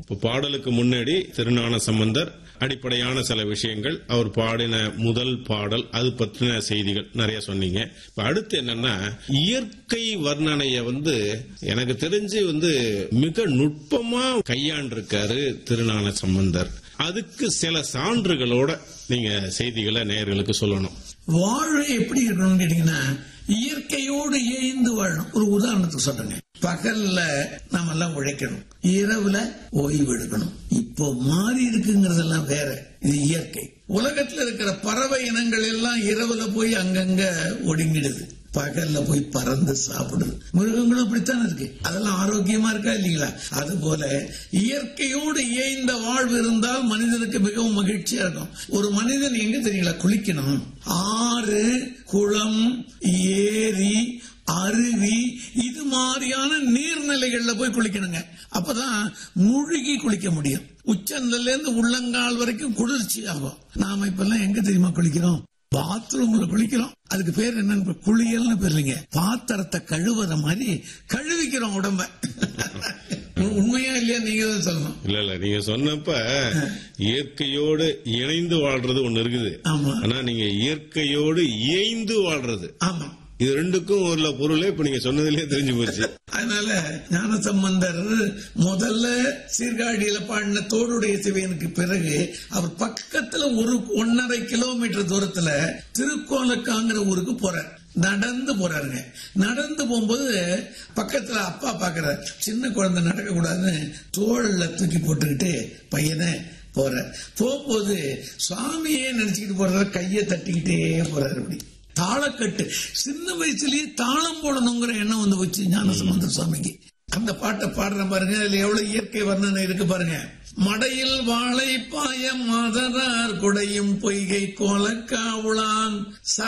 இப்போ பாடலுக்கு முன்னாடி திருஞான சம்பந்தர் அடிப்படையான சில விஷயங்கள் அவர் பாடின முதல் பாடல் அது பற்றின செய்திகள் நிறைய சொன்னீங்க இப்ப அடுத்து என்னன்னா இயற்கை வர்ணனைய வந்து எனக்கு தெரிஞ்சு வந்து மிக நுட்பமா கையாண்டிருக்காரு திருஞான சம்பந்தர் அதுக்கு சில சான்றுகளோட நீங்க செய்திகளை நேயர்களுக்கு சொல்லணும் வாழ்வை எப்படி இருக்கணும்னு கேட்டீங்கன்னா இயற்கையோடு இயைந்து வாழணும் ஒரு உதாரணத்துக்கு சொல்றேங்க பகல்ல நாம எல்லாம் உழைக்கணும் இரவுல ஓய்வு எடுக்கணும் இப்போ மாறி இருக்குங்கிறதெல்லாம் வேற இது இயற்கை உலகத்துல இருக்கிற பறவை இனங்கள் எல்லாம் இரவுல போய் அங்கங்க ஒடுங்கிடுது பகல்ல போய் பறந்து சாப்பிடுது மிருகங்களும் அப்படித்தான் இருக்கு அதெல்லாம் ஆரோக்கியமா இருக்கா இல்லீங்களா அது போல இயற்கையோடு இயைந்த வாழ்வு இருந்தால் மனிதனுக்கு மிகவும் மகிழ்ச்சியா இருக்கும் ஒரு மனிதன் எங்க தெரியல குளிக்கணும் ஆறு குளம் ஏரி அருவி இது மாதிரியான நீர்நிலைகள்ல போய் குளிக்கணுங்க அப்பதான் முழுகி குளிக்க முடியும் உச்சந்தல இருந்து உள்ளங்கால் வரைக்கும் குளிர்ச்சி ஆகும் நாம இப்ப எல்லாம் எங்க தெரியுமா குளிக்கிறோம் பாத்ரூம்ல குளிக்கிறோம் அதுக்கு பேர் என்னன்னு குளியல்னு பேர் இல்லைங்க பாத்திரத்தை கழுவுற மாதிரி கழுவிக்கிறோம் உடம்ப உண்மையா இல்லையா நீங்க தான் சொல்லணும் இல்ல இல்ல நீங்க சொன்னப்ப இயற்கையோடு இணைந்து வாழ்றது ஒண்ணு இருக்குது ஆமா ஆனா நீங்க இயற்கையோடு இயைந்து வாழ்றது ஆமா இது ரெண்டுக்கும் உள்ள பொருளே இப்ப நீங்க சொன்னதுலயே தெரிஞ்சு போச்சு அதனால ஞானசம்பந்தர் முதல்ல சீர்காழியில பாடின தோடுடைய சிவையனுக்கு பிறகு அவர் பக்கத்துல ஒரு ஒன்னரை கிலோமீட்டர் தூரத்துல திருக்கோலக்காங்கிற ஊருக்கு போறார் நடந்து போறாருங்க நடந்து போகும்போது பக்கத்துல அப்பா பாக்குறார் சின்ன குழந்தை நடக்க கூடாதுன்னு தோள்ல தூக்கி போட்டுக்கிட்டு பையனை போற போகும்போது சுவாமியே நினைச்சுக்கிட்டு போறத கையை தட்டிக்கிட்டே போறாரு அப்படி தாளக்கட்டு சின்ன வயசுலயே தாளம் போடணுங்கிற எண்ணம் வந்து வச்சு ஞானசம்பந்த சுவாமிக்கு அந்த பாட்டை பாடுற பாருங்க அதுல எவ்வளவு இயற்கை வர்ணனை இருக்கு பாருங்க மடையில் வாழை பாய மாதரார் குடையும் பொய்கை கோலக்காவுளான்